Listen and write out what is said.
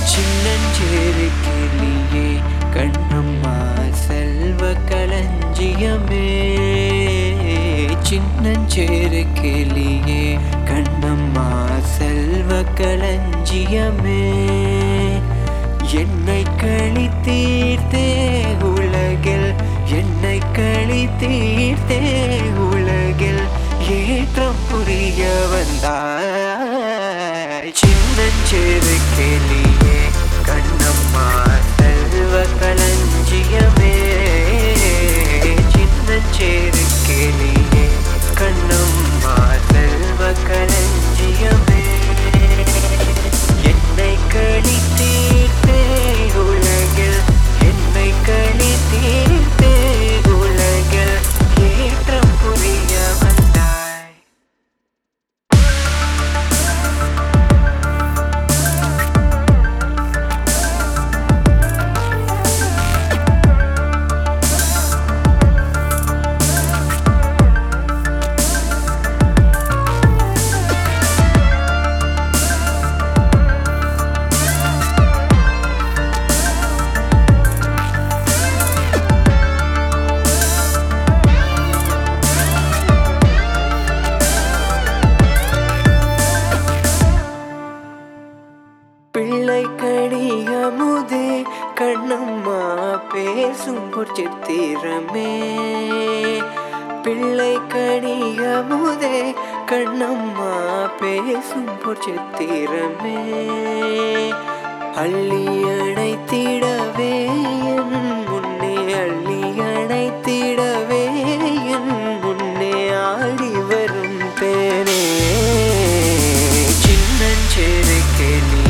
சின்னஞ்சிறு கிளியே கண்ணம்மா செல்வ களஞ்சியமே சின்னஞ்சிறு கிளியே கண்ணம்மா செல்வ களஞ்சியமே என்னை களி தீர்த்தே உலகில் என்னை களி தீர்த்தே உலகில் ஏற்றம் புரிய வந்தாய் சின்னஞ்சிறு கிளியே கண்ணம்மா செல்வ களஞ்சியமே சின்னஞ்சிறு கிளியே கண்ணம்மா செல்வ களஞ்சியமே என்னை களி தீர்த்தே உலகில் என்னை களி தீர்த்தே உலகில் ஏற்றம் புரிய வந்தாய் பிள்ளை கடியமுதே கண்ணம்மா பேசும் பொற்சித்திரமே பிள்ளை கடியமுதே கண்ணம்மா பேசும் பொற்சித்திரமே அள்ளி அணைத்திடவே என் முன்னே அள்ளி அணைத்திடவே என் முன்னே ஆடி வரும் தேனே சின்னஞ்சிறு கிளி